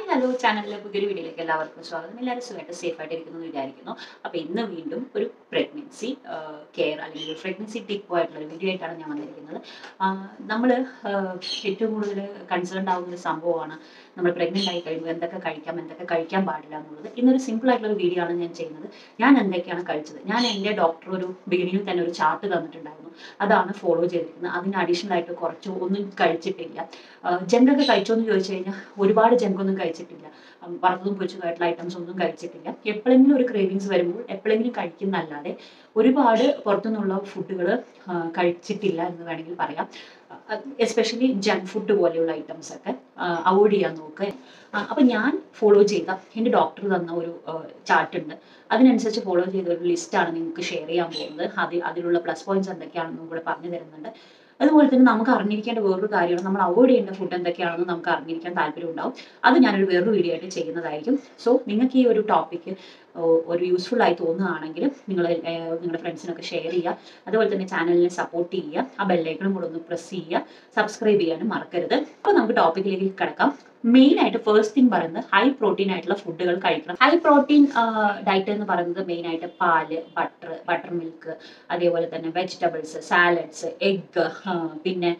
Hello ചാനലിലെ പുതിയൊരു വീഡിയോയിലേക്ക് എല്ലാവർക്കും സ്വാഗതം എല്ലാവരും സുഖമായിട്ട് സേഫ് ആയിട്ട് ഇരിക്കുന്നു എന്ന് വിചാരിക്കുന്നു അപ്പോൾ ഇന്ന് വീണ്ടും ഒരു പ്രഗ്നൻസി കെയർ അല്ലെങ്കിൽ ഒരു പ്രഗ്നൻസി ടിപ്പ് ആയിട്ടുള്ള ഒരു വീഡിയോ ആയിട്ടാണ് ഞാൻ വന്നിരിക്കുന്നത് നമ്മൾ ഏറ്റവും കൂടുതൽ കൺസേൺഡ് ആവുന്ന ഒരു സംഭവമാണ് നമ്മൾ പ്രഗ്നൻ്റ് ആയി കഴിയുമ്പോൾ എന്തൊക്കെ കഴിക്കാം എന്തൊക്കെ കഴിക്കാൻ പാടില്ല എന്നുള്ളത് ഇന്നൊരു സിമ്പിൾ ആയിട്ടുള്ള ഒരു വീഡിയോ ആണ് ഞാൻ ചെയ്യുന്നത് ഞാൻ എന്തൊക്കെയാണ് കഴിച്ചത് ഞാൻ എൻ്റെ ഡോക്ടർ ഒരു ബിഗിനിങ്ങിൽ തന്നെ ഒരു ചാർട്ട് തന്നിട്ടുണ്ടായിരുന്നു അതാണ് ഫോളോ ചെയ്തിരിക്കുന്നത് അതിന് അഡീഷണൽ ആയിട്ട് കുറച്ച് ഒന്നും കഴിച്ചിട്ടില്ല ജങ്കൊക്കെ കഴിച്ചോ എന്ന് ചോദിച്ചു കഴിഞ്ഞാൽ ഒരുപാട് ജങ്കൊന്നും കഴിച്ചിട്ടില്ല ഉം, വറുത്തതും പൊരിച്ചതുമായിട്ടുള്ള ഐറ്റംസ് ഒന്നും കഴിച്ചിട്ടില്ല എപ്പോഴെങ്കിലും ഒരു ക്രേവിങ്സ് വരുമ്പോൾ എപ്പോഴെങ്കിലും കഴിക്കുന്നല്ലാതെ ഒരുപാട് പുറത്തുനിന്നുള്ള ഫുഡുകൾ കഴിച്ചിട്ടില്ല എന്ന് വേണമെങ്കിൽ പറയാം എസ്പെഷ്യലി ജങ്ക് ഫുഡ് പോലെയുള്ള ഐറ്റംസ് ഒക്കെ അവോയ്ഡ് ചെയ്യാൻ നോക്കുക ആ, അപ്പൊ ഞാൻ ഫോളോ ചെയ്ത എൻ്റെ ഡോക്ടർ തന്ന ഒരു ചാർട്ട് ഉണ്ട് അതിനനുസരിച്ച് ഫോളോ ചെയ്ത ഒരു ലിസ്റ്റാണ് നിങ്ങൾക്ക് ഷെയർ ചെയ്യാൻ പോകുന്നത് അതിൽ അതിലുള്ള പ്ലസ് പോയിന്റ്സ് എന്തൊക്കെയാണെന്നും കൂടെ പറഞ്ഞു തരുന്നുണ്ട് അതുപോലെ തന്നെ നമുക്ക് അറിഞ്ഞിരിക്കേണ്ട വേറൊരു കാര്യമാണ് നമ്മൾ അവോയ്ഡ് ചെയ്യേണ്ട ഫുഡ് എന്തൊക്കെയാണെന്ന് നമുക്ക് അറിഞ്ഞിരിക്കാൻ താല്പര്യം ഉണ്ടാവും അത് ഞാനൊരു വേറൊരു വീഡിയോ ആയിട്ട് ചെയ്യുന്നതായിരിക്കും സോ നിങ്ങൾക്ക് ഈ ഒരു ടോപ്പിക്ക് ഒരു യൂസ്ഫുൾ ആയി തോന്നുകയാണെങ്കിൽ നിങ്ങൾ നിങ്ങളുടെ ഫ്രണ്ട്സിനൊക്കെ ഷെയർ ചെയ്യുക അതുപോലെ തന്നെ ചാനലിനെ സപ്പോർട്ട് ചെയ്യുക ആ ബെല്ലൈക്കണും കൂടെ ഒന്ന് പ്രസ് ചെയ്യുക സബ്സ്ക്രൈബ് ചെയ്യാനും മറക്കരുത് അപ്പോൾ നമുക്ക് ടോപ്പിക്കിലേക്ക് കിടക്കാം മെയിൻ ആയിട്ട് ഫസ്റ്റ് തിങ് പറയുന്നത് ഹൈ പ്രോട്ടീൻ ആയിട്ടുള്ള ഫുഡുകൾ കഴിക്കണം ഹൈ പ്രോട്ടീൻ ഡയറ്റ് എന്ന് പറയുന്നത് മെയിൻ ആയിട്ട് പാല് ബട്ടർ ബട്ടർ മിൽക്ക് അതേപോലെ തന്നെ വെജിറ്റബിൾസ് സാലഡ്സ് എഗ്ഗ് പിന്നെ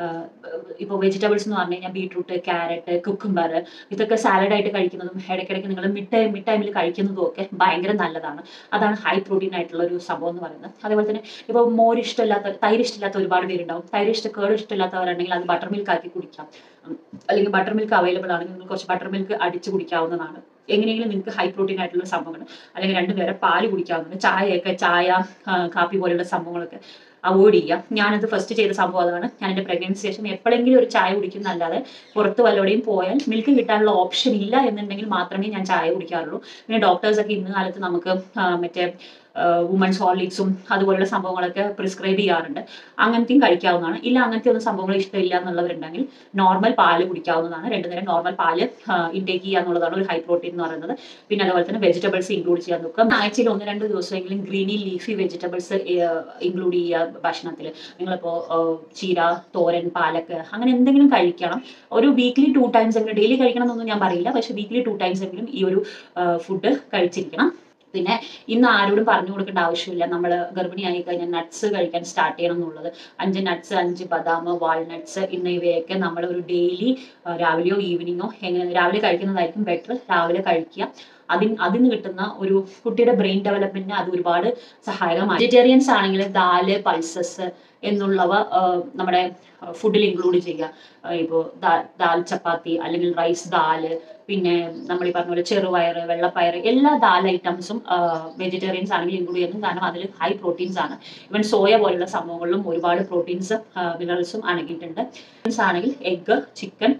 ഇപ്പോൾ വെജിറ്റബിൾസ് എന്ന് പറഞ്ഞു കഴിഞ്ഞാൽ ബീട്രൂട്ട് ക്യാരറ്റ് കുക്കുംബർ ഇതൊക്കെ സാലഡ് ആയിട്ട് കഴിക്കുന്നതും ഇടയ്ക്കിടയ്ക്ക് നിങ്ങൾ മിഡ് ടൈം മിഡ് ടൈമിൽ കഴിക്കുന്നതും ഒക്കെ ഭയങ്കര നല്ലതാണ് അതാണ് ഹൈ പ്രോട്ടീൻ ആയിട്ടുള്ള ഒരു സംഭവം എന്ന് പറയുന്നത് അതേപോലെ തന്നെ ഇപ്പോൾ മോര് ഇഷ്ടമില്ലാത്ത തൈര് ഇഷ്ടമില്ലാത്ത ഒരുപാട് പേരുണ്ടാവും തൈര് ഇഷ്ട കേട് ഇഷ്ടമില്ലാത്തവരുണ്ടെങ്കിൽ അത് ബട്ടർ മിൽക്ക് ആക്കി കുടിക്കാം ഉം. അല്ലെങ്കിൽ ബട്ടർ മിൽക്ക് അവൈലബിൾ ആണെങ്കിൽ നിങ്ങൾ കുറച്ച് ബട്ടർ മിൽക്ക് അടിച്ച് കുടിക്കാവുന്നതാണ് എങ്ങനെയെങ്കിലും നിങ്ങൾക്ക് ഹൈ പ്രോട്ടീൻ ആയിട്ടുള്ള സംഭവങ്ങൾ അല്ലെങ്കിൽ രണ്ടു നേരം പാല് കുടിക്കാവുന്നതാണ് ചായയൊക്കെ ചായ ആ, കാപ്പി പോലെയുള്ള സംഭവങ്ങളൊക്കെ അവോയ്ഡ് ചെയ്യാം ഞാനത് ഫസ്റ്റ് ചെയ്ത സംഭവം അതാണ് ഞാൻ എൻ്റെ പ്രഗ്നൻസി ശേഷം എപ്പോഴെങ്കിലും ഒരു ചായ കുടിക്കുന്നല്ലാതെ പുറത്ത് വല്ലവിടെയും പോയാൽ മിൽക്ക് കിട്ടാനുള്ള ഓപ്ഷൻ ഇല്ല എന്നുണ്ടെങ്കിൽ മാത്രമേ ഞാൻ ചായ കുടിക്കാറുള്ളൂ പിന്നെ ഡോക്ടേഴ്സൊക്കെ ഇന്ന് കാലത്ത് നമുക്ക് ആ, മറ്റേ വുമൺസ് ഹോർലിക്സും അതുപോലുള്ള സംഭവങ്ങളൊക്കെ പ്രിസ്ക്രൈബ് ചെയ്യാറുണ്ട് അങ്ങനത്തെയും കഴിക്കാവുന്നതാണ് ഇല്ല അങ്ങനത്തെ ഒന്നും സംഭവങ്ങൾ ഇഷ്ടമില്ല എന്നുള്ളവരുണ്ടെങ്കിൽ നോർമൽ പാല് കുടിക്കാവുന്നതാണ് രണ്ടു നേരം നോർമൽ പാല് ഇൻടേക്ക് ചെയ്യുക എന്നുള്ളതാണ് ഒരു ഹൈ പ്രോട്ടീൻ എന്ന് പറയുന്നത് പിന്നെ അതുപോലെ തന്നെ വെജിറ്റബിൾസ് ഇൻക്ലൂഡ് ചെയ്യാൻ നോക്കുക ആഴ്ചയിൽ ഒന്ന് രണ്ട് ദിവസമെങ്കിലും ഗ്രീനി ലീഫി വെജിറ്റബിൾസ് ഇൻക്ലൂഡ് ചെയ്യുക ഭക്ഷണത്തിൽ നിങ്ങളിപ്പോൾ ചീര തോരൻ പാലക്ക് അങ്ങനെ എന്തെങ്കിലും കഴിക്കണം ഒരു വീക്ക്ലി ടു ടൈംസ് എങ്കിലും ഡെയിലി കഴിക്കണം എന്നൊന്നും ഞാൻ പറയില്ല പക്ഷേ വീക്ക്ലി ടു ടൈംസ് എങ്കിലും ഈ ഒരു ഫുഡ് കഴിച്ചിരിക്കണം പിന്നെ ഇന്ന് ആരോടും പറഞ്ഞു കൊടുക്കേണ്ട ആവശ്യമില്ല നമ്മൾ ഗർഭിണിയായി കഴിഞ്ഞാൽ നട്ട്സ് കഴിക്കാൻ സ്റ്റാർട്ട് ചെയ്യണം എന്നുള്ളത് അഞ്ച് നട്ട്സ് അഞ്ച് ബദാം വാൾനട്ട്സ് എന്നിവയൊക്കെ നമ്മൾ ഒരു ഡെയിലി രാവിലെയോ ഈവനിങ്ങോ എങ്ങനെ രാവിലെ കഴിക്കുന്നതായിരിക്കും ബെറ്റർ രാവിലെ കഴിക്കുക അതിന് അതിന് കിട്ടുന്ന ഒരു കുട്ടിയുടെ ബ്രെയിൻ ഡെവലപ്മെന്റിന് അത് ഒരുപാട് സഹായകമാണ് വെജിറ്റേറിയൻസ് ആണെങ്കിൽ ദാല് പൾസസ് എന്നുള്ളവ ആ, നമ്മുടെ ഫുഡിൽ ഇൻക്ലൂഡ് ചെയ്യുക ഇപ്പോൾ ദാൽ ചപ്പാത്തി അല്ലെങ്കിൽ റൈസ് ദാല് പിന്നെ നമ്മൾ ഈ പറഞ്ഞ പോലെ ചെറുപയർ വെള്ളപ്പയർ എല്ലാ ദാൽ ഐറ്റംസും വെജിറ്റേറിയൻസ് ആണെങ്കിൽ ഇൻക്ലൂഡ് ചെയ്യുന്നു കാരണം അതിൽ ഹൈ പ്രോട്ടീൻസ് ആണ് ഇവൻ സോയ പോലുള്ള സംഭവങ്ങളിലും ഒരുപാട് പ്രോട്ടീൻസ് മിനറൽസും അടങ്ങിയിട്ടുണ്ട് ആണെങ്കിൽ എഗ്ഗ് ചിക്കൻ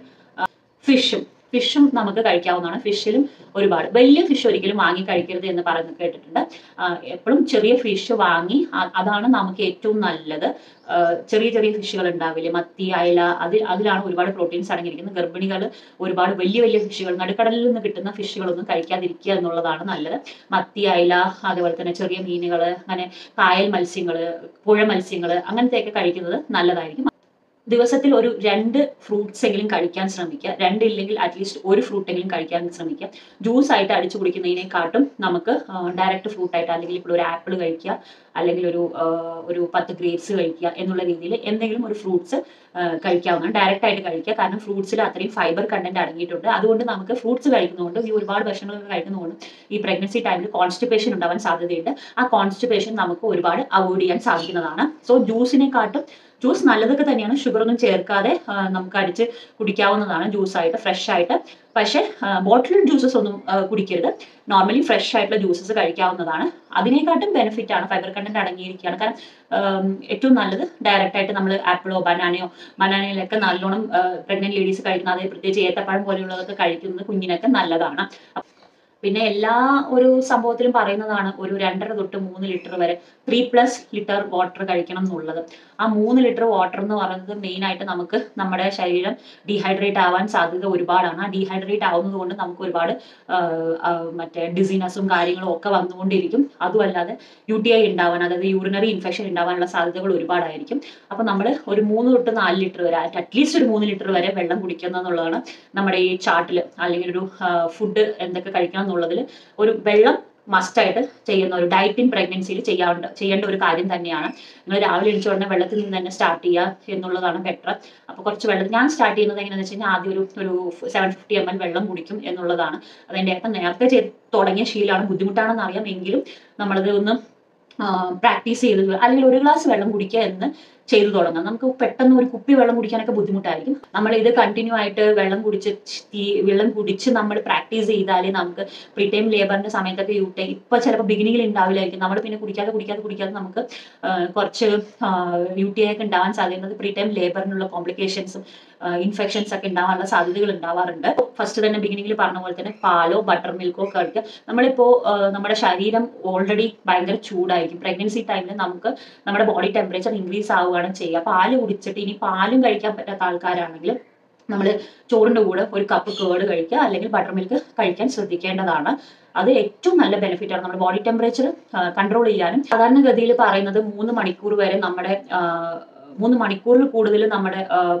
ഫിഷും ഫിഷും നമുക്ക് കഴിക്കാവുന്നതാണ് ഫിഷിലും ഒരുപാട് വലിയ ഫിഷ് ഒരിക്കലും വാങ്ങി കഴിക്കരുത് എന്ന് പറയുന്ന കേട്ടിട്ടുണ്ട് എപ്പോഴും ചെറിയ ഫിഷ് വാങ്ങി അ- അതാണ് നമുക്ക് ഏറ്റവും നല്ലത് ആ, ചെറിയ ചെറിയ ഫിഷുകൾ ഉണ്ടാവില്ലേ മത്തി അയല അതിൽ അതിലാണ് ഒരുപാട് പ്രോട്ടീൻസ് അടങ്ങിയിരിക്കുന്നത് ഗർഭിണികൾ ഒരുപാട് വലിയ വലിയ ഫിഷുകൾ നടുക്കടലിൽ നിന്ന് കിട്ടുന്ന ഫിഷുകളൊന്നും കഴിക്കാതിരിക്കുക എന്നുള്ളതാണ് നല്ലത് മത്തി അയല അതുപോലെ തന്നെ ചെറിയ മീനുകൾ അങ്ങനെ കായൽ മത്സ്യങ്ങൾ പുഴ മത്സ്യങ്ങൾ അങ്ങനത്തെയൊക്കെ കഴിക്കുന്നത് നല്ലതായിരിക്കും ദിവസത്തിൽ ഒരു രണ്ട് ഫ്രൂട്ട്സ് എങ്കിലും കഴിക്കാൻ ശ്രമിക്കുക രണ്ടില്ലെങ്കിൽ അറ്റ്ലീസ്റ്റ് ഒരു ഫ്രൂട്ട് എങ്കിലും കഴിക്കാൻ ശ്രമിക്കുക ജ്യൂസ് ആയിട്ട് അടിച്ചു കുടിക്കുന്നതിനെക്കാട്ടും നമുക്ക് ഡയറക്റ്റ് ഫ്രൂട്ട് ആയിട്ട് അല്ലെങ്കിൽ ഇപ്പോൾ ഒരു ആപ്പിൾ കഴിക്കുക അല്ലെങ്കിൽ ഒരു ആ, ഒരു പത്ത് ഗ്രേപ്സ് കഴിക്കുക എന്നുള്ള രീതിയിൽ എന്തെങ്കിലും ഒരു ഫ്രൂട്ട്സ് കഴിക്കാവുന്നതാണ് ഡയറക്റ്റ് ആയിട്ട് കഴിക്കുക കാരണം ഫ്രൂട്ട്സിൽ അത്രയും ഫൈബർ കണ്ടന്റ് അടങ്ങിയിട്ടുണ്ട് അതുകൊണ്ട് നമുക്ക് ഫ്രൂട്ട്സ് കഴിക്കുന്നതുകൊണ്ട് ഈ ഒരുപാട് ഭക്ഷണങ്ങൾ കഴിക്കുന്നതുകൊണ്ട് ഈ പ്രഗ്നൻസി ടൈമിൽ കോൺസ്റ്റിപ്പേഷൻ ഉണ്ടാവാൻ സാധ്യതയുണ്ട് ആ കോൺസ്റ്റിപ്പേഷൻ നമുക്ക് ഒരുപാട് അവോയ്ഡ് ചെയ്യാൻ സാധിക്കുന്നതാണ് സോ ജ്യൂസിനെക്കാട്ടും ജ്യൂസ് നല്ലതൊക്കെ തന്നെയാണ് ഷുഗർ ഒന്നും ചേർക്കാതെ ആ, നമുക്ക് അടിച്ച് കുടിക്കാവുന്നതാണ് ജ്യൂസ് ആയിട്ട് ഫ്രഷ് ആയിട്ട് പക്ഷേ ബോട്ടിൽ ജ്യൂസസ് ഒന്നും ആ, കുടിക്കരുത് നോർമലി ഫ്രഷ് ആയിട്ടുള്ള ജ്യൂസസ് കഴിക്കാവുന്നതാണ് അതിനെക്കാട്ടും ബെനിഫിറ്റ് ആണ് ഫൈബർ കണ്ടന്റ് അടങ്ങിയിരിക്കുകയാണ് കാരണം ആം, ഏറ്റവും നല്ലത് ഡയറക്റ്റ് ആയിട്ട് നമ്മൾ ആപ്പിളോ ബനാനയോ ബനാനയിലൊക്കെ നല്ലോണം പ്രഗ്നന്റ് ലേഡീസ് കഴിക്കുന്ന അതേ പ്രത്യേകിച്ച് ഏത്തപ്പഴം പോലെയുള്ളതൊക്കെ കഴിക്കുന്നത് കുഞ്ഞിനൊക്കെ നല്ലതാണ് പിന്നെ എല്ലാ ഒരു സംഭവത്തിലും പറയുന്നതാണ് ഒരു രണ്ടര തൊട്ട് മൂന്ന് ലിറ്റർ വരെ ത്രീ പ്ലസ് ലിറ്റർ വാട്ടർ കഴിക്കണം എന്നുള്ളത് ആ മൂന്ന് ലിറ്റർ വാട്ടർ എന്ന് പറയുന്നത് മെയിൻ ആയിട്ട് നമുക്ക് നമ്മുടെ ശരീരം ഡീഹൈഡ്രേറ്റ് ആവാൻ സാധ്യത ഒരുപാടാണ് ആ ഡീഹൈഡ്രേറ്റ് ആവുന്നത് കൊണ്ട് നമുക്ക് ഒരുപാട് ആഹ് ആഹ് മറ്റേ ഡിസീനസും കാര്യങ്ങളും ഒക്കെ വന്നുകൊണ്ടിരിക്കും അതുമല്ലാതെ യു ടി ഐ ഉണ്ടാവാൻ അതായത് യൂറിനറി ഇൻഫെക്ഷൻ ഉണ്ടാവാനുള്ള സാധ്യതകൾ ഒരുപാടായിരിക്കും അപ്പൊ നമ്മൾ ഒരു മൂന്ന് തൊട്ട് നാല് ലിറ്റർ വരെ അറ്റ്ലീസ്റ്റ് ഒരു മൂന്ന് ലിറ്റർ വരെ വെള്ളം കുടിക്കുക എന്നുള്ളതാണ് നമ്മുടെ ഈ ചാർട്ടിൽ അല്ലെങ്കിൽ ഒരു ഫുഡ് എന്തൊക്കെ കഴിക്കണം എന്നുള്ളതിൽ ഒരു വെള്ളം മസ്റ്റ് ആയിട്ട് ചെയ്യുന്ന ഒരു ഡയറ്റ് ഇൻ പ്രഗ്നൻസിയിൽ ചെയ്യാണ്ട് ചെയ്യേണ്ട ഒരു കാര്യം തന്നെയാണ് നിങ്ങൾ രാവിലെ എണിച്ച ഉടനെ വെള്ളത്തിൽ നിന്ന് തന്നെ സ്റ്റാർട്ട് ചെയ്യുക എന്നുള്ളതാണ് ബെറ്റർ അപ്പോൾ കുറച്ച് വെള്ളം ഞാൻ സ്റ്റാർട്ട് ചെയ്യുന്നത് എങ്ങനെയാണെന്ന് വെച്ച് കഴിഞ്ഞാൽ ആദ്യം ഒരു ഒരു സെവൻ ഫിഫ്റ്റി എം എൽ വെള്ളം കുടിക്കും എന്നുള്ളതാണ് അതെൻ്റെ ഏട്ടൻ നേരത്തെ ചെയ്ത് തുടങ്ങിയ ശീലമാണ് ബുദ്ധിമുട്ടാണെന്ന് അറിയാം എങ്കിലും നമ്മളത് ഒന്ന് പ്രാക്ടീസ് ചെയ്ത് അല്ലെങ്കിൽ ഒരു ഗ്ലാസ് വെള്ളം കുടിക്കുക എന്ന് ചെയ്തു തുടങ്ങാം നമുക്ക് പെട്ടെന്ന് ഒരു കുപ്പി വെള്ളം കുടിക്കാനൊക്കെ ബുദ്ധിമുട്ടായിരിക്കും നമ്മൾ ഇത് കണ്ടിന്യൂ ആയിട്ട് വെള്ളം കുടിച്ച് ഈ വെള്ളം കുടിച്ച് നമ്മൾ പ്രാക്ടീസ് ചെയ്താലേ നമുക്ക് പ്രീ ടൈം ലേബറിന്റെ സമയത്തൊക്കെ യു ടൈം ഇപ്പൊ ചിലപ്പോൾ ബിഗിനിങ്ങിൽ ഉണ്ടാവില്ലായിരിക്കും നമ്മൾ പിന്നെ കുടിക്കാതെ കുടിക്കാതെ കുടിക്കാതെ നമുക്ക് ആ, കുറച്ച് യു ടി ഐ ഒക്കെ ഉണ്ടാവാൻ സാധ്യതയുള്ളത് പ്രീ ടൈം ലേബറിനുള്ള കോംപ്ലിക്കേഷൻസും ഇൻഫെക്ഷൻസ് ഒക്കെ ഉണ്ടാവാനുള്ള സാധ്യതകൾ ഉണ്ടാവാറുണ്ട് ഫസ്റ്റ് തന്നെ ബിഗിനിങ്ങിൽ പറഞ്ഞ പോലെ തന്നെ പാലോ ബട്ടർ മിൽക്കോ കഴിക്കുക നമ്മളിപ്പോ ആ, നമ്മുടെ ശരീരം ഓൾറെഡി ഭയങ്കര ചൂടായിരിക്കും പ്രഗ്നൻസി ടൈമിൽ നമുക്ക് നമ്മുടെ ബോഡി ടെമ്പറേച്ചർ ഇൻക്രീസ് ആവുകയാണ് ചെയ്യുക പാല് കുടിച്ചിട്ട് ഇനി പാലും കഴിക്കാൻ പറ്റാത്ത ആൾക്കാരാണെങ്കിൽ നമ്മൾ ചോറിന്റെ കൂടെ ഒരു കപ്പ് കേട് കഴിക്കുക അല്ലെങ്കിൽ ബട്ടർ മിൽക്ക് കഴിക്കാൻ ശ്രദ്ധിക്കേണ്ടതാണ് അത് ഏറ്റവും നല്ല ബെനിഫിറ്റ് ആണ് നമ്മുടെ ബോഡി ടെമ്പറേച്ചർ കൺട്രോൾ ചെയ്യാനും സാധാരണഗതിയിൽ പറയുന്നത് മൂന്ന് മണിക്കൂർ വരെ നമ്മുടെ ആ, മൂന്ന് മണിക്കൂറിൽ കൂടുതൽ നമ്മുടെ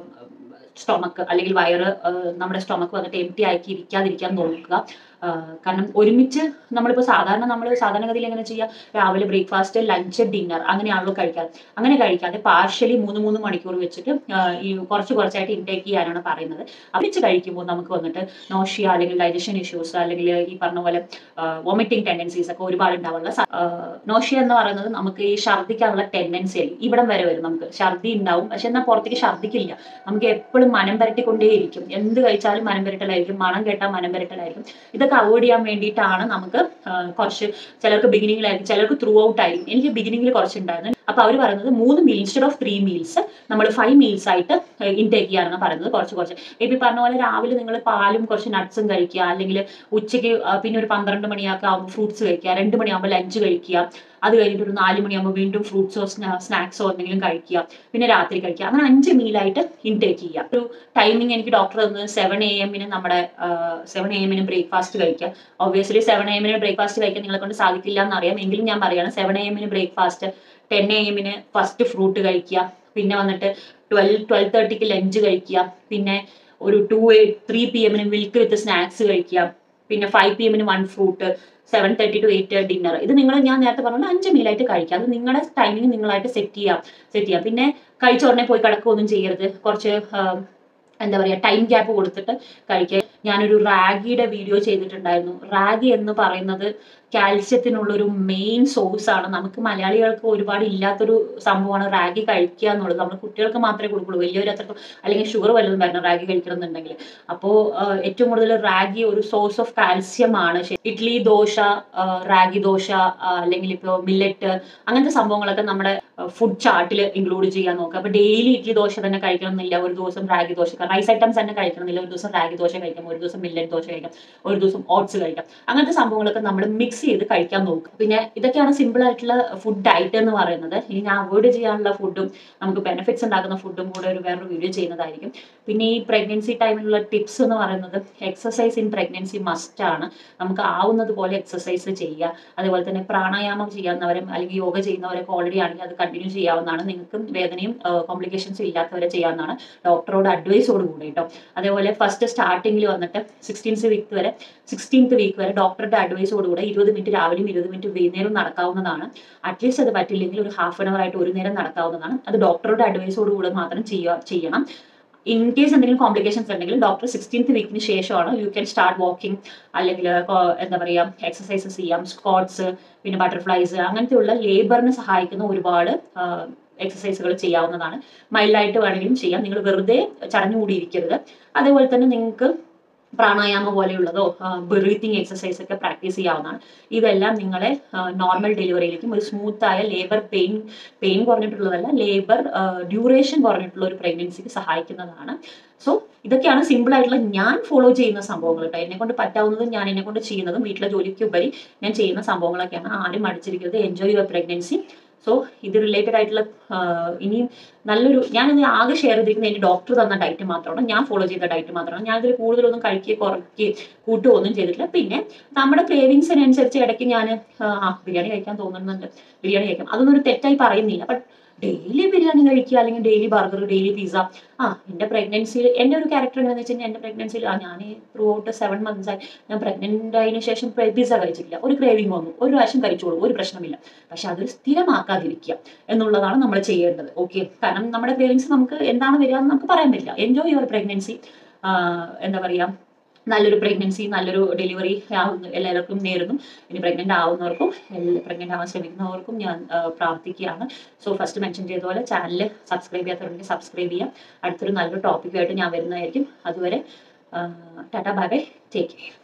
സ്റ്റൊമക്ക് അല്ലെങ്കിൽ വയറ് ആ, നമ്മുടെ സ്റ്റൊമക്ക് വന്നിട്ട് എം ടി ആക്കി ഇരിക്കാതിരിക്കാൻ നോക്കുക ആ, കാരണം ഒരുമിച്ച് നമ്മളിപ്പോൾ സാധാരണ നമ്മൾ സാധാരണഗതിയിൽ എങ്ങനെ ചെയ്യുക രാവിലെ ബ്രേക്ക്ഫാസ്റ്റ് ലഞ്ച് ഡിന്നർ അങ്ങനെയാണല്ലോ കഴിക്കാറ് അങ്ങനെ കഴിക്കാതെ പാർഷ്യലി മൂന്ന് മൂന്ന് മണിക്കൂർ വെച്ചിട്ട് ആ, ഈ കുറച്ച് കുറച്ചായിട്ട് ഇൻടേക്ക് ചെയ്യാനാണ് പറയുന്നത് അവിച്ച് കഴിക്കുമ്പോൾ നമുക്ക് വന്നിട്ട് നോഷ്യ അല്ലെങ്കിൽ ഡൈജഷൻ ഇഷ്യൂസ് അല്ലെങ്കിൽ ഈ പറഞ്ഞ പോലെ വോമിറ്റിംഗ് ടെൻഡൻസീസ് ഒക്കെ ഒരുപാട് ഉണ്ടാവാനുള്ള നോഷ്യ എന്ന് പറയുന്നത് നമുക്ക് ഈ ഛർദ്ദിക്കാനുള്ള ടെൻഡൻസി ഇവിടം വരെ വരും നമുക്ക് ഛർദ്ദി ഉണ്ടാവും പക്ഷെ എന്നാൽ പുറത്തേക്ക് ഛർദ്ദിക്കില്ല നമുക്ക് എപ്പോഴും മനം പരട്ടിക്കൊണ്ടേയിരിക്കും എന്ത് കഴിച്ചാലും മനം പരട്ടലായിരിക്കും മണം കേട്ടാൽ മനം പരട്ടലായിരിക്കും ഇതൊക്കെ അവോയ്ഡ് ചെയ്യാൻ വേണ്ടിയിട്ടാണ് നമുക്ക് ആ, കുറച്ച് ചിലർക്ക് ബിഗിനിങ്ങിലായിരിക്കും ചിലർക്ക് ത്രൂ ഔട്ട് ആയിരിക്കും എനിക്ക് ബിഗിനിങ്ങിൽ കുറച്ചുണ്ടായിരുന്നു അപ്പൊ അവർ പറയുന്നത് മൂന്ന് meal instead of three meals നമ്മൾ ഫൈവ് മീൽസ് ആയിട്ട് ഇൻടേക്ക് ചെയ്യാനാണ് പറയുന്നത് കുറച്ച് കുറച്ച് ഇപ്പൊ ഈ പറഞ്ഞ പോലെ രാവിലെ നിങ്ങൾ പാലും കുറച്ച് നട്ട്സും കഴിക്കുക അല്ലെങ്കിൽ ഉച്ചയ്ക്ക് ആ, പിന്നെ ഒരു പന്ത്രണ്ട് മണിയൊക്കെ ആകുമ്പോൾ ഫ്രൂട്ട്സ് കഴിക്കുക രണ്ട് മണിയാകുമ്പോൾ ലഞ്ച് കഴിക്കുക അത് കഴിഞ്ഞിട്ട് ഒരു നാല് മണിയാകുമ്പോൾ വീണ്ടും ഫ്രൂട്ട്സോ സ്നാക്സോ എന്തെങ്കിലും കഴിക്കുക പിന്നെ രാത്രി കഴിക്കുക അങ്ങനെ അഞ്ച് മീലായിട്ട് ഇൻടേക്ക് ചെയ്യുക ഒരു ടൈമിംഗ് എനിക്ക് ഡോക്ടർ തന്നത് സെവൻ എ എമ്മിന് നമ്മുടെ സെവൻ എ എമ്മിന് ബ്രേക്ക്ഫാസ്റ്റ് കഴിക്കുക ഒബ്വിയസ്ലി സെവൻ എ എമ്മിന് ബ്രേക്ക്ഫാസ്റ്റ് കഴിക്കാൻ നിങ്ങളെ കൊണ്ട് സാധിക്കില്ല എന്നറിയാം എങ്കിലും ഞാൻ പറയുകയാണ് സെവൻ എ എമ്മിന് ബ്രേക്ക്ഫാസ്റ്റ് ടെൻ എ എമ്മിന് ഫസ്റ്റ് ഫ്രൂട്ട് കഴിക്കുക പിന്നെ വന്നിട്ട് ട്വൽവ് ട്വൽവ് തേർട്ടിക്ക് ലഞ്ച് കഴിക്കുക പിന്നെ ഒരു ടു ത്രീ പി എമ്മിന് മിൽക്ക് വിത്ത് സ്നാക്സ് കഴിക്കുക പിന്നെ ഫൈവ് പി എമ്മിന് one fruit seven thirty to eight dinner ഇത് നിങ്ങൾ ഞാൻ നേരത്തെ പറഞ്ഞ പോലെ അഞ്ച് മീലായിട്ട് കഴിക്കുക അത് നിങ്ങളുടെ ടൈമിംഗ് നിങ്ങളായിട്ട് സെറ്റ് ചെയ്യാം സെറ്റ് ചെയ്യാം പിന്നെ കഴിച്ച ഉടനെ പോയി കിടക്കുകയൊന്നും ചെയ്യരുത് കുറച്ച് ആം, എന്താ പറയുക ടൈം ഗ്യാപ്പ് കൊടുത്തിട്ട് കഴിക്കുക ഞാനൊരു റാഗിയുടെ വീഡിയോ ചെയ്തിട്ടുണ്ടായിരുന്നു റാഗി എന്ന് പറയുന്നത് കാൽസ്യത്തിനുള്ള ഒരു മെയിൻ സോഴ്സ് ആണ് നമുക്ക് മലയാളികൾക്ക് ഒരുപാട് ഇല്ലാത്തൊരു സംഭവമാണ് റാഗി കഴിക്കുക എന്നുള്ളത് നമ്മൾ കുട്ടികൾക്ക് മാത്രമേ കൊടുക്കുള്ളൂ വലിയവർ അത്രക്കും അല്ലെങ്കിൽ ഷുഗർ വല്ലതും വരണം റാഗി കഴിക്കണം എന്നുണ്ടെങ്കിൽ അപ്പോൾ ഏറ്റവും കൂടുതൽ റാഗി ഒരു സോഴ്സ് ഓഫ് കാൽസ്യം ആണ് ശരി. ഇഡ്ലി ദോശ ആ, റാഗി ദോശ ആ, അല്ലെങ്കിൽ ഇപ്പോൾ മില്ലറ്റ് അങ്ങനത്തെ സംഭവങ്ങളൊക്കെ നമ്മുടെ ഫുഡ് ചാർട്ടിൽ ഇൻക്ലൂഡ് ചെയ്യാൻ നോക്കുക അപ്പൊ ഡെയിലി ഇഡ്ലി ദോശ തന്നെ കഴിക്കണം എന്നില്ല ഒരു ദിവസം റാഗി ദോശ റൈസ് ഐറ്റംസ് തന്നെ കഴിക്കണം എന്നില്ല ഒരു ദിവസം റാഗി ദോശ കഴിക്കാം ഒരു ദിവസം മില്ലറ്റ് ദോശ കഴിക്കാം ഒരു ദിവസം ഓട്സ് കഴിക്കാം അങ്ങനത്തെ സംഭവങ്ങളൊക്കെ നമ്മൾ മിക്സ് ചെയ്ത് കഴിക്കാൻ നോക്കുക പിന്നെ ഇതൊക്കെയാണ് സിമ്പിൾ ആയിട്ടുള്ള ഫുഡ് ഡയറ്റ് എന്ന് പറയുന്നത് ഇനി ഞാൻ അവോയ്ഡ് ചെയ്യാനുള്ള ഫുഡും നമുക്ക് ബെനിഫിറ്റ്സ് ഉണ്ടാക്കുന്ന ഫുഡും കൂടെ ഒരു വേറൊരു വീഡിയോ ചെയ്യുന്നതായിരിക്കും പിന്നെ ഈ പ്രഗ്നൻസി ടൈമിലുള്ള ടിപ്സ് എന്ന് പറയുന്നത് എക്സസൈസ് ഇൻ പ്രഗ്നൻസി മസ്റ്റ് ആണ് നമുക്ക് ആവുന്നത് പോലെ എക്സസൈസ് ചെയ്യുക അതേപോലെ തന്നെ പ്രാണായാമം ചെയ്യാവുന്നവരും അല്ലെങ്കിൽ യോഗ ചെയ്യുന്നവരൊക്കെ ഓൾറെഡി ആണെങ്കിൽ അത് കണ്ടിന്യൂ ചെയ്യാവുന്നതാണ് നിങ്ങൾക്ക് വേദനയും കോംപ്ലിക്കേഷൻസും ഇല്ലാത്തവരെ ചെയ്യാവുന്നതാണ് ഡോക്ടറോട് അഡ്വൈസോട് കൂടി കേട്ടോ അതേപോലെ ഫസ്റ്റ് സ്റ്റാർട്ടിങ്ങിൽ വന്നിട്ട് സിക്സ്റ്റീൻത്ത് വീക്ക് വരെ സിക്സ്റ്റീൻത്ത് വീക്ക് വരെ ഡോക്ടറുടെ അഡ്വൈസോട് കൂടെ ഇരുപത് മിനിറ്റ് രാവിലെയും ഇരുപത് മിനിറ്റ് വൈകുന്നേരവും നടക്കാവുന്നതാണ് അറ്റ്ലീസ്റ്റ് അത് പറ്റില്ലെങ്കിൽ ഒരു ഹാഫ് ആൻ അവർ ആയിട്ട് ഒരു നേരം നടക്കാവുന്നതാണ് അത് ഡോക്ടറുടെ അഡ്വൈസോട് കൂടെ മാത്രം ചെയ്യുക ചെയ്യണം ഇൻ കേസ് എന്തെങ്കിലും കോംപ്ലിക്കേഷൻസ് ഉണ്ടെങ്കിൽ ഡോക്ടർ സിക്സ്റ്റീൻത്ത് വീക്കിന് ശേഷമാണ് യു ക്യാൻ സ്റ്റാർട്ട് വാക്കിംഗ് അല്ലെങ്കിൽ എന്താ പറയുക എക്സസൈസസ് ചെയ്യാം സ്ക്വാട്സ് പിന്നെ ബട്ടർഫ്ലൈസ് അങ്ങനത്തെയുള്ള ലേബറിന് സഹായിക്കുന്ന ഒരുപാട് എക്സസൈസുകൾ ചെയ്യാവുന്നതാണ് മൈൽഡായിട്ട് വേണമെങ്കിലും ചെയ്യാം നിങ്ങൾ വെറുതെ ചടഞ്ഞുകൂടി ഇരിക്കരുത് അതേപോലെ തന്നെ നിങ്ങൾക്ക് പ്രാണായാമ പോലെയുള്ളതോ ബ്രീത്തിങ് എക്സസൈസ് ഒക്കെ പ്രാക്ടീസ് ചെയ്യാവുന്നതാണ് ഇതെല്ലാം നിങ്ങളെ നോർമൽ ഡെലിവറിയിലേക്കും ഒരു സ്മൂത്ത് ആയ ലേബർ പെയിൻ പെയിൻ കുറഞ്ഞിട്ടുള്ളതല്ല ലേബർ ഡ്യൂറേഷൻ കുറഞ്ഞിട്ടുള്ള ഒരു പ്രഗ്നൻസിക്ക് സഹായിക്കുന്നതാണ് സോ ഇതൊക്കെയാണ് സിമ്പിൾ ആയിട്ടുള്ള ഞാൻ ഫോളോ ചെയ്യുന്ന സംഭവങ്ങൾ കേട്ടോ എന്നെ കൊണ്ട് പറ്റാവുന്നതും ഞാൻ എന്നെ കൊണ്ട് ചെയ്യുന്നതും വീട്ടിലെ ജോലിക്ക് ഉപരി ഞാൻ ചെയ്യുന്ന സംഭവങ്ങളൊക്കെയാണ് ആരും അടിച്ചിരിക്കരുത് എൻജോയ് യുവർ പ്രഗ്നൻസി സോ ഇത് റിലേറ്റഡ് ആയിട്ടുള്ള ആഹ്, ഇനിയും നല്ലൊരു ഞാനിത് ആകെ ഷെയർ ചെയ്തിരിക്കുന്നത് എൻ്റെ ഡോക്ടർ തന്ന ഡയറ്റ് മാത്രമാണ് ഞാൻ ഫോളോ ചെയ്ത ഡയറ്റ് മാത്രമാണ് ഞാനിതിൽ കൂടുതലൊന്നും കഴിക്കുകയോ കുറയ്ക്കുകയോ കൂട്ടുകയോ ഒന്നും ചെയ്തിട്ടില്ല പിന്നെ നമ്മുടെ ക്രേവിങ്സിനനുസരിച്ച് ഇടയ്ക്ക് ഞാൻ ആ ബിരിയാണി കഴിക്കാൻ തോന്നുന്നുണ്ട് ബിരിയാണി കഴിക്കാം അതൊന്നും ഒരു തെറ്റായി പറയുന്നില്ല ബട്ട് ഡെയിലി ബിരിയാണി കഴിക്കുക അല്ലെങ്കിൽ ഡെയിലി ബർഗർ ഡെയിലി പിസ്സ ആ എൻ്റെ പ്രഗ്നൻസിയിൽ എൻ്റെ ഒരു ക്യാരക്ടർ എങ്ങനെയാണെന്ന് വെച്ച് കഴിഞ്ഞാൽ എൻ്റെ പ്രഗ്നൻസിയിൽ ആ ഞാൻ ത്രൂ ഔട്ട് സെവൻ മന്ത്സ് ആയി ഞാൻ പ്രഗ്നൻ്റ് ആയതിനു ശേഷം പിസ്സ കഴിച്ചിട്ടില്ല ഒരു ക്രേവിങ് വന്നു ഒരു പ്രാവശ്യം കഴിച്ചോളൂ ഒരു പ്രശ്നമില്ല പക്ഷെ അതൊരു സ്ഥിരമാക്കാതിരിക്കുക എന്നുള്ളതാണ് നമ്മൾ ചെയ്യേണ്ടത് ഓക്കെ കാരണം നമ്മുടെ ക്രേവിങ്സ് നമുക്ക് എന്താണ് വരിക എന്ന് നമുക്ക് പറയാൻ പറ്റില്ല എൻജോയ് യുവർ പ്രഗ്നൻസി എന്താ പറയുക നല്ലൊരു പ്രഗ്നൻസി നല്ലൊരു ഡെലിവറി ആവുന്ന എല്ലാവർക്കും നേരുന്നു ഇനി പ്രഗ്നൻ്റ് ആവുന്നവർക്കും പ്രഗ്നൻ്റ് ആവാൻ ശ്രമിക്കുന്നവർക്കും ഞാൻ ആ, പ്രാർത്ഥിക്കുകയാണ് സോ ഫസ്റ്റ് മെൻഷൻ ചെയ്ത പോലെ ചാനൽ സബ്സ്ക്രൈബ് ചെയ്യാത്തവരുണ്ടെങ്കിൽ സബ്സ്ക്രൈബ് ചെയ്യാം അടുത്തൊരു നല്ലൊരു ടോപ്പിക്കുമായിട്ട് ഞാൻ വരുന്നതായിരിക്കും അതുവരെ ടാറ്റ ബൈ ബൈ ടേക്ക് കെയർ